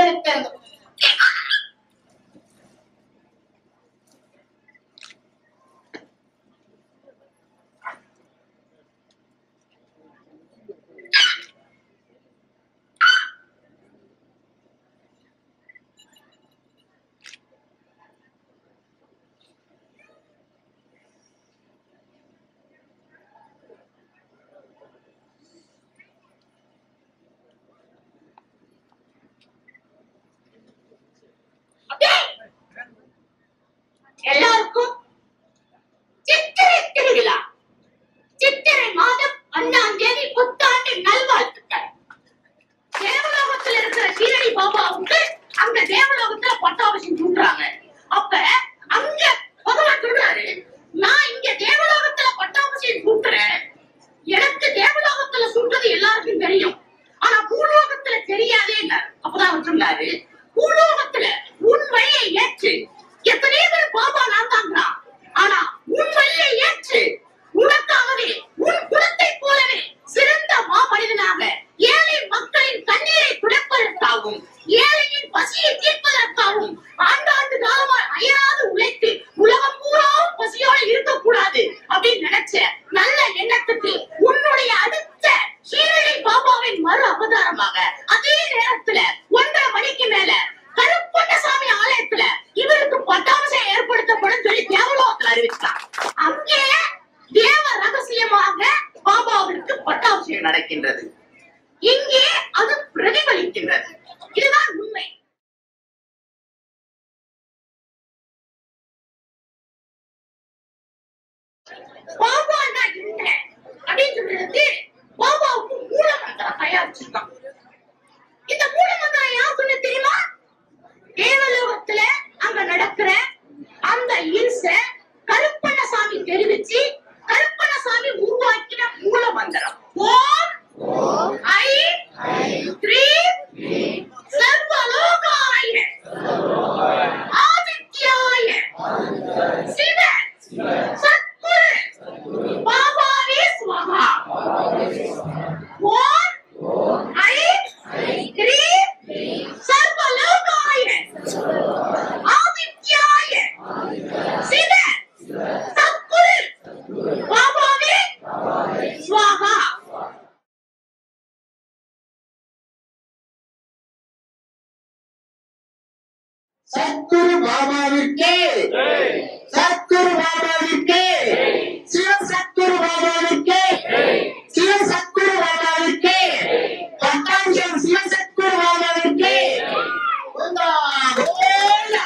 விவரித்தது அப்படியே எல்லாருக்கும் சித்திரை திருவிழா சித்திரை மாதம் ஒன்னாம் தேதி புத்தாண்டு நல்வாழ்த்துக்கள் தேவலோகத்துல இருக்கிற சீரடி பாபாவுக்கு அங்க தேவலோகத்துல பட்டாபிஷேகம் பண்றாங்க அப்ப அங்க பகவான் சொல்றாரு நான் இங்க தேவலோகத்துல பட்டாபிஷேகம் கூட்டுறேன் எனக்கு தேவலோகத்துல சுட்டது எல்லாருக்கும் தெரியும் ஆனா பூலோகத்துல தெரியாதேங்க அப்பதான் அவர் சொன்னாரு பூலோகத்துல உன் வழியை ஏற்று எத்தனையோ பேர் பாபா நான் தாங்கிறான் ஆனா உன் வழியை ஏற்று உனக்காகவே உன் குலத்தை போலவே சிறந்த மாமனிதனாக ஏழை மக்களின் கண்ணீரை துடைப்பதற்காகவும் ஏழையின் பசியை தீர்ப்பதற்காகவும் ஆண்டாண்டு காலமா அயராது உழைத்து உலகம் பூராவும் பசியோட இருக்கக்கூடாது அப்படின்னு நினைச்ச நல்ல எண்ணத்துக்கு உன்னுடைய அடுத்த ஷீரடி பாபாவின் மறு அவதாரமாக அதே நேரத்துல ஒன்றரை மணிக்கு மேல கருப்பண்ணசாமி ஆலயத்துல இவருக்கு பட்டாபிஷேகம் ஏற்படுத்தப்படும் சொல்லி தேவலோகத்துல அறிவிச்சான் அங்கே தேவ ரகசியமாக பாபாவிற்கு பட்டாபிஷேகம் நடக்கின்றது இங்கே அது பிரதிபலிக்கின்றது இதுதான் உண்மை பாபான்னா என்ன அப்படின்னு சொல்றதுக்கு பாபாவுக்கு மூல மந்திரம் தயாரிச்சிருக்கான் இந்த மூல மந்திரம் யார் சொன்ன தெரியுமா தேவலோகத்துல அங்க நடக்கிற அந்த இன்ச கருப்பண்ணசாமி தெரிவிச்சு கருப்பண்ணசாமி உருவாக்கின மூல மந்திரம் ஓம் ஐ த்ரீ சர்வலோகாய ஆதித்யாய சிவ சத்குரு பாபாவே ஸ்வஹா ஓம் ஐ த்ரீ சர்வலோகாய ஆதித்யாய சிவ சத்குரு பாபாவே ஸ்வஹா சத்குரு பாபாவிற்கே சத்குரு பாபாவிற்கே சிவ சத்குரு பாபாவிற்கே சிவ சத்குரு பாபாவிற்கே பட்டாபிஷேகம் சிவ சத்குரு பாபாவிற்கே கோவிந்தா, கோவிந்தா.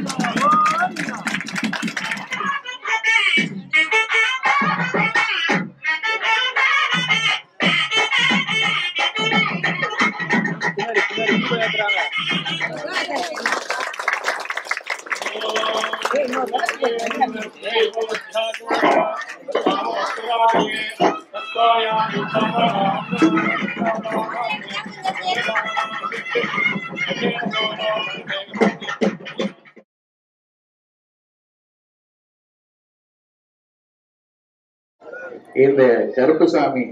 இந்த கருப்பசாமி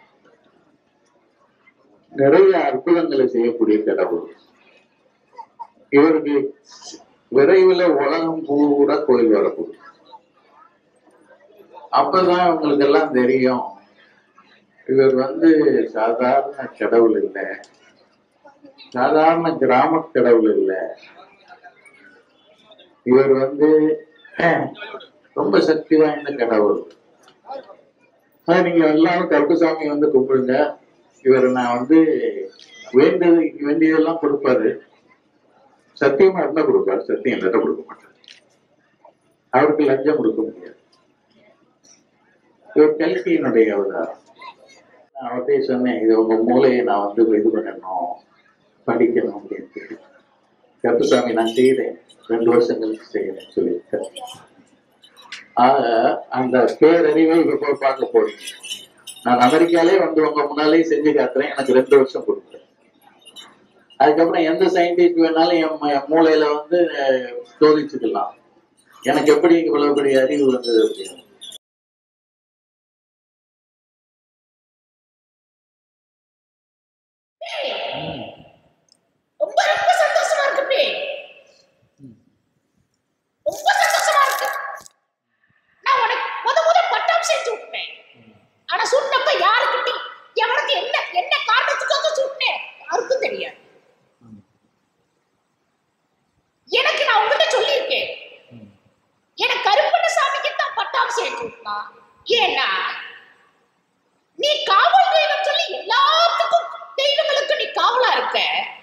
நிறைய அற்புதங்களை செய்யக்கூடிய கடவுள் இவருக்கு விரைவில் உலகம் பூரா கோயில் வரப்போகுது அப்பதான் உங்களுக்கு எல்லாம் தெரியும் இவர் வந்து சாதாரண கடவுள் இல்லை சாதாரண கிராம கடவுள் இல்லை இவர் வந்து அஹ், ரொம்ப சக்தி வாய்ந்த கடவுள் ஆனா நீங்க எல்லாரும் கருப்பசாமி வந்து கும்பிடுங்க இவர் நான் வந்து வேண்டியது வேண்டியதெல்லாம் கொடுப்பாரு சத்தியமா இருந்தா கொடுப்பாரு சத்தியம் இல்லாட்ட கொடுக்க மாட்டார் அவருக்கு லஞ்சம் கொடுக்க முடியாது இவர் கல்கியினுடைய அவதாரம் நான் அவர்கிட்ட சொன்னேன் இது உங்க மூளையை நான் வந்து இது பண்ணணும் படிக்கணும் அப்படின்ட்டு கருப்பசாமி நான் செய்கிறேன் ரெண்டு வருஷம் கழிச்சு செய்கிறேன் சொல்லியிருக்கேன் ஆக அந்த பேரறிவை இப்ப போய் பார்க்க போறீங்க நான் அமெரிக்காலே வந்து உங்க முன்னாலே செஞ்சு காட்டுறேன் எனக்கு ரெண்டு வருஷம் கொடுக்குறேன் அதுக்கப்புறம் எந்த சயின்டிஸ்ட் வேணாலும் என் ம- என் மூளையில வந்து அஹ், சோதிச்சுக்கலாம் எனக்கு எப்படி இவ்வளவு பெரிய அறிவு வந்தது அப்படின்னு ரொம்ப ரொம்ப சந்தோஷம் தெரியுமா ஏன்னா நீ காவல் தெய்வம் சொல்லி எல்லாத்துக்கும் தெய்வங்களுக்கு நீ காவலா இருக்க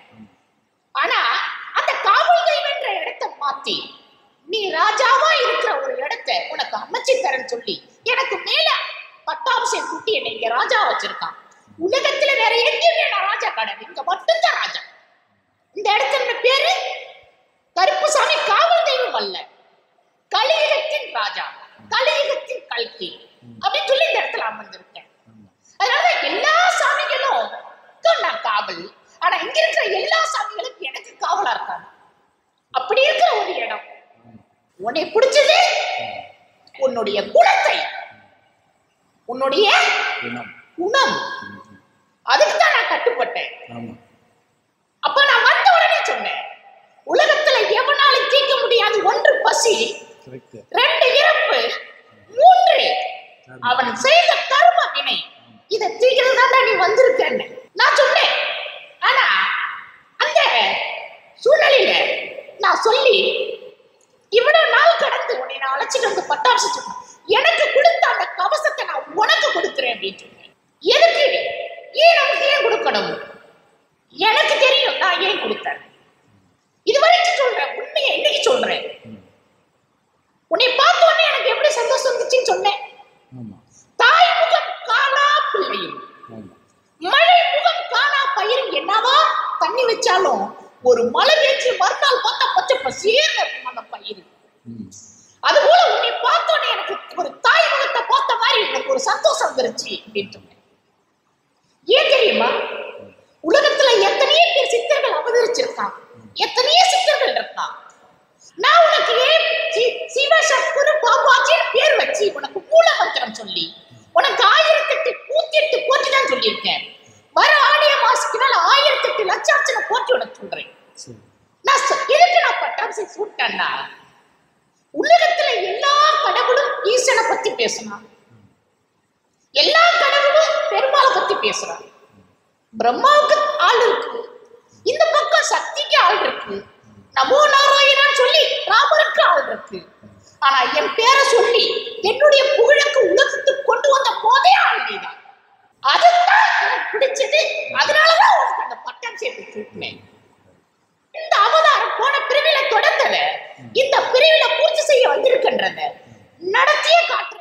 ஆனா அந்த காவல் தெய்வம்ன்ற இடத்தை மாத்தி நீ ராஜாவா இருக்கிற ஒரு இடத்தை உனக்கு அமைச்சு தரேன்னு சொல்லி எனக்கு மேல பட்டாபிஷேகம் குட்டி என்னை இங்க ராஜா வச்சிருக்கான் உலகத்துல வேற எங்கேயுமே நான் ராஜா கிடையாது இங்க மட்டும்தான் ராஜா இந்த இடத்துல பேரு கருப்புசாமி காவல் தெய்வம் அல்ல கலியுகத்தின் ராஜா கலியுகத்தின் கல்கி அப்படின்னு சொல்லி இந்த இடத்துல அமர்ந்திருக்கேன் அதனால எல்லா சாமிகளும் நான் காவல் ஆனா இங்க இருக்கிற எல்லா சாமிகளுக்கும் எனக்கு காவலா இருக்காங்க அப்படி இருக்கிற ஒரு இடம் உன்னை பிடிச்சது உன்னுடைய குணத்தை உன்னுடைய குணம் குணம் அதுக்கு தான் நான் கட்டுப்பட்டேன் ஆமா அப்ப நான் வந்த உடனே சொன்னேன் உலகத்துல எவனாலும் தீர்க்க முடியாது ஒன்று பசி கரெக்ட் ரெண்டு இறப்பு மூன்று அவன் செய்த கர்ம வினை இதை தீர்க்கிறதா நீ வந்திருக்கன்னு நான் சொன்னேன் ஆனா அந்த சூழ்நிலையில நான் சொல்லி இவ்வளவு நாள் கடந்து உன்னை நான் அழைச்சிட்டு வந்து பட்டாசு சொன்னேன் எனக்கு கொடுத்த அந்த கவசத்தை நான் உனக்கு கொடுக்குறேன் அப்படின்னு சொன்னேன் எதுக்கு ஏன் நமக்கு ஏன் கொடுக்கணும் எனக்கு தெரியும் நான் ஏன் கொடுத்தேன் இது வரைக்கும் சொல்றேன் உண்மையை இன்னைக்கு சொல்றேன் உன்னை பார்த்த உடனே எனக்கு எப்படி சந்தோஷம் வந்துச்சுன்னு சொன்னேன் ஆமா தாய் முகம் காணா பிள்ளையும் ஆமா மழை முகம் காணா பயிரும் என்னவா தண்ணி வச்சாலும் ஒரு மழை பெஞ்சு மறுநாள் பார்த்தா பச்சை பசேர்னு இருக்கும் அந்த பயிர் ம் அது போல உன்னை பார்த்த உடனே எனக்கு ஒரு தாய் முகத்தை பார்த்த மாதிரி எனக்கு ஒரு சந்தோஷம் வந்துருச்சு அப்படின்னு சொன்னேன் ஏன் தெரியுமா உலகத்துல எத்தனையோ பேர் சித்தர்கள் அவதரிச்சிருக்கான் எத்தனையோ சித்தர்கள் இருக்கான் நான் உனக்கு ஏன் சி- சிவசத்குரு பாபாஜின்னு பேர் வச்சு உனக்கு மூல மந்திரம் சொல்லி உனக்கு ஆயிரத்தெட்டு நூத்தி போற்றி தான் சொல்லியிருக்கேன் வர ஆடிய மாசத்துக்கு மேல ஆயிரத்தெட்டு லட்சார்ச்சனை போற்றி உனக்கு சொல்றேன் சரி நான் சொ- எதுக்கு நான் பட்டாசை சூட்டேன்னா உலகத்துல எல்லா கடவுளும் ஈசனை பத்தி பேசினான் எல்லா கடவுளும் பெருமாளை பத்தி பேசுறான் பிரம்மாவுக்கு ஆள் இருக்கு இந்த பக்கம் சக்திக்கு ஆள் இருக்கு நமோ நாராயணன் சொல்லி ராமருக்கு ஆள் இருக்கு ஆனா என் பேரை சொல்லி என்னுடைய புகழுக்கு உலகத்துக்கு கொண்டு வந்த போதே ஆள் நீதான் அதுதான் எனக்கு பிடிச்சது அதனாலதான் உனக்கு அந்த பட்டம் சேர்த்து சூட்டினேன் இந்த அவதாரம் போன பிரிவில தொடங்கல இந்த பிரிவில பூர்த்தி செய்ய வந்திருக்கின்றன நடத்தியே காட்டுற